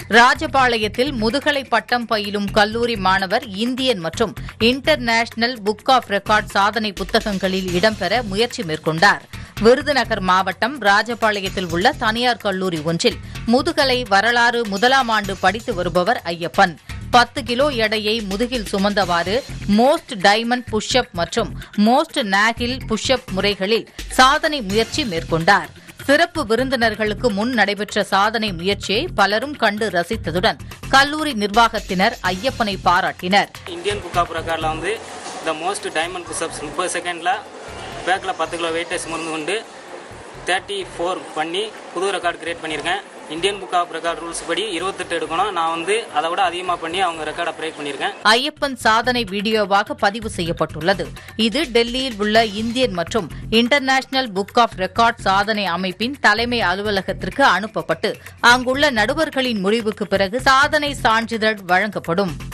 ராஜபாளையத்தில் முதுகலை பட்டம் பயிலும் கல்லூரி மாணவர் இந்தியன் மற்றும் இன்டர்நேஷனல் புக் ஆஃப் ரெக்கார்ட் சாதனை புத்தகங்களில் இடம்பெற முயற்சி மேற்கொண்டார் விருதுநகர் மாவட்டம் ராஜபாளையத்தில் உள்ள தனியார் கல்லூரி ஒன்றில் முதுகலை வரலாறு முதலாம் ஆண்டு படித்து வருபவர் ஐயப்பன் பத்து கிலோ எடையை முதுகில் சுமந்தவாறு மோஸ்ட் டைமண்ட் புஷ்அப் மற்றும் மோஸ்ட் நாகில் புஷ்அப் முறைகளில் சாதனை முயற்சி மேற்கொண்டார் சிறப்பு விருந்தினர்களுக்கு முன் நடைபெற்ற சாதனை முயற்சியை பலரும் கண்டு ரசித்ததுடன் கல்லூரி நிர்வாகத்தினர் ஐயப்பனை பாராட்டினர் இந்தியன் புக் ஆஃப் ரெக்கார்டில் வந்து த மோஸ்ட் டைமண்ட் புஷ்அப்ஸ் முப்பது செகண்டில் பேக்கில் பத்து கிலோ வெயிட்டை சுமந்து கொண்டு தேர்ட்டி ஃபோர் பண்ணி புது ரெக்கார்டு கிரியேட் பண்ணியிருக்கேன் Indian book of record rules படி இருபத்தெட்டு எடுக்கணும் நான் வந்து அதை விட அதிகமாக பண்ணி அவங்க ரெக்கார்டை பிரேக் பண்ணியிருக்கேன் ஐயப்பன் சாதனை வீடியோவாக பதிவு செய்யப்பட்டுள்ளது இது டெல்லியில் உள்ள இந்தியன் மற்றும் இன்டர்நேஷனல் புக் ஆஃப் ரெக்கார்ட் சாதனை அமைப்பின் தலைமை அலுவலகத்திற்கு அனுப்பப்பட்டு அங்குள்ள நடுவர்களின் முடிவுக்கு பிறகு சாதனை சான்றிதழ் வழங்கப்படும்